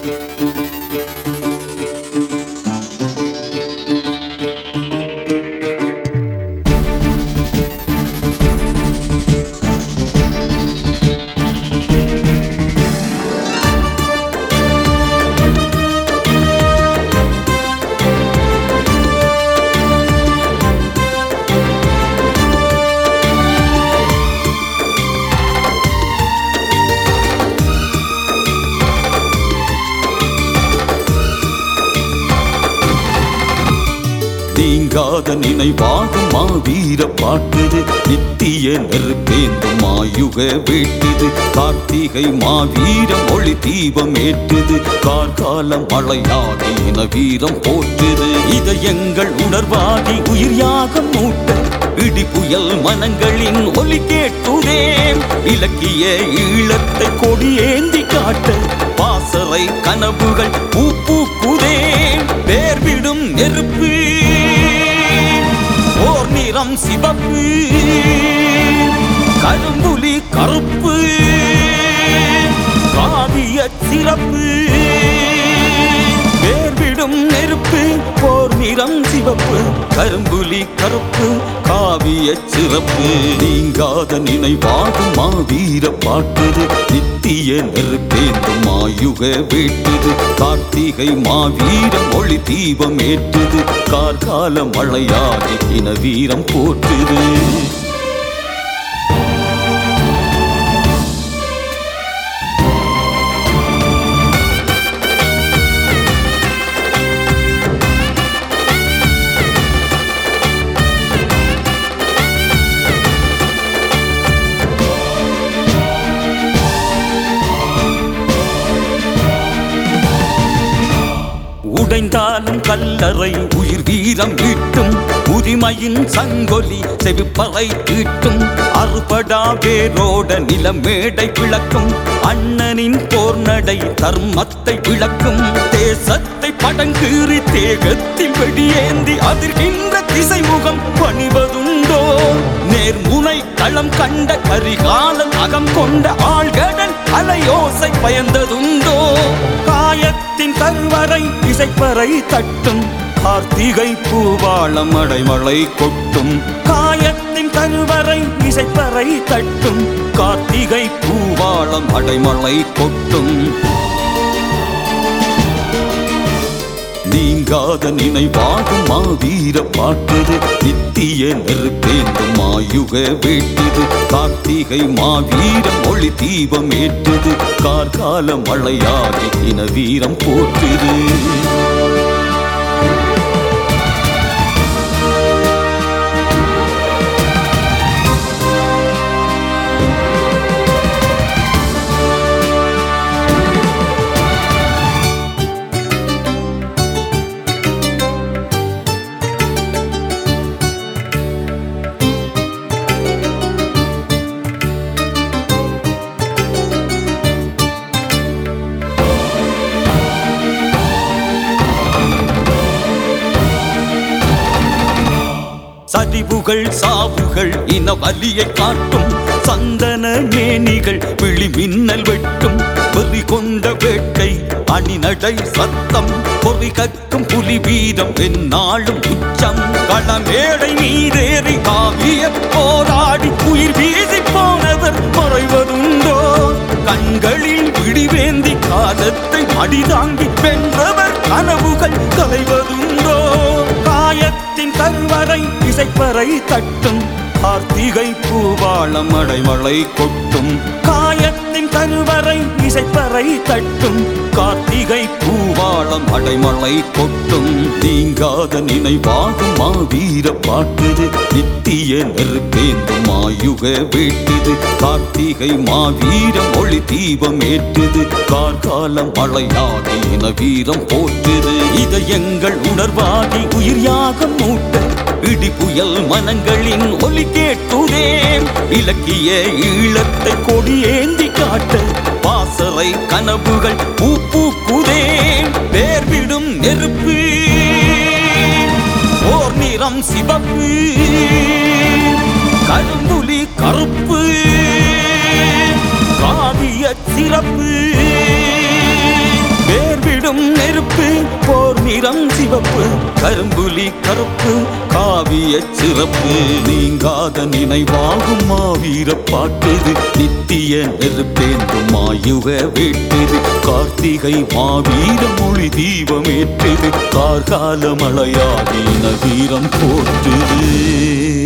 நீங்காத நினைவாகும் மாவீர பாட்டுது நித்திய நெருப்பேந்தும் மாயுக வேட்டுது கார்த்திகை மாவீரம் ஒளி தீபம் ஏற்றுது கார்காலம் மழையாடி இன வீரம் போற்றுது இதை எங்கள் உணர்வாகி உயிர் யாகம் மூட்ட இடி புயல் மனங்களின் ஒலி கேட்டுதே இலக்கிய ஈழத்தை கொடியேந்தி காட்ட பாசறை கனவுகள் பூ பூக்குதே வேர்விடும் நெருப்பு ஓர் நிறம் சிவப்பு கரும்புலி கருப்பு காவிய சிறப்பு வேர்விடும் நெருப்பு போர் நிறம் சிவப்பு கரும்புலி கருப்பு காவிய சிறப்பு நீங்காத நினைவாகும் மாவீர பாட்டுது நித்திய நெருப்பேந்தும் மாயுக வேட்டுது கார்த்திகை மாவீரம் ஒளி தீபம் ஏற்றுது கார்கால மழையாகி இன வீரம் போற்றுது உடைந்தாலும் கல்லறை உயிர் வீரம் ஈட்டும் உரிமையின் சங்கொலி செவிப்பறை ஈட்டும் அறுபடா வேரோட நிலமேடை விளக்கும் அண்ணனின் போர் நடை தர்மத்தை விளக்கும் தேசத்தை படங்கீறி தேகத்தில் வெடியேந்தி அதிர்கின்ற திசைமுகம் பணிவதுண்டோ நேர்முனை களம் கண்ட கரிகாலன் அகம் கொண்ட ஆழ்கடல் அலையோசை பயந்ததுண்டோ காயத்தின் கருவறை இசைப்பறை தட்டும் கார்த்திகை பூவாளம் அடைமழை கொட்டும் காயத்தின் கருவறை இசைப்பறை தட்டும் கார்த்திகை பூவாளம் அடைமழை கொட்டும் நீங்காத நினைவாகும் மாவீர பாட்டுது நித்திய நெருப்பேந்தும் மாயுக வேட்டுது கார்த்திகை மாவீரம் ஒளி தீபம் ஏற்றுது கார்கால மழையாகி இன வீரம் போற்றுது சரிவுகள் சாவுகள் இன வலியை காட்டும் சந்தன மேனிகள் விழி மின்னல் வெட்டும் வெறி கொண்ட வேட்டை அணிநடை சத்தம் பொறி கக்கும் புலி வீரம் எந்நாளும் உச்சம் களமேடை நீரேறி காவிய போராடி உயிர் வீசி போனவர் மறைவதுண்டோ கண்களில் விடிவேந்தி காலத்தை அடிதாங்கி வென்றவர் கனவுகள் கலைவதுண்டோ காயத்தின் கருவறை இசைப்பறை தட்டும் கார்த்திகை பூவாளம் அடைமழை கொட்டும் காயத்தின் கருவறை இசைப்பறை தட்டும் கார்த்திகை பூவாளம் அடைமழை கொட்டும் நீங்காத நினைவாகும் மாவீர பாட்டுது நித்திய நெருப்பேந்தும் மாயுக வேட்டுது கார்த்திகை மாவீரம் ஒளி தீபம் ஏற்றுது கார்காலம் மழையாகி இன வீரம் போற்றுது இதை எங்கள் உணர்வாகி உயிர் யாகம் மூட்ட இடி புயல் மனங்களின் ஒலி கேட்டுதே இலக்கிய ஈழத்தை கொடியேந்தி காட்ட பாசறை கனவுகள் பூ பூக்குதே வேர்விடும் நெருப்பு ஓர் நிறம் சிவப்பு கரும்புலி கருப்பு காவிய சிறப்பு வேர் சிவப்பு கரும்புலி கருப்பு காவிய சிறப்பு நீங்காத நினைவாகும் மாவீர பாட்டுது நித்திய நெருப்பேந்தும் மாயுக வேட்டுது கார்த்திகை மாவீர மொழி தீபம் ஏற்றுது கார்கால மழையாகின வீரம் போற்றுது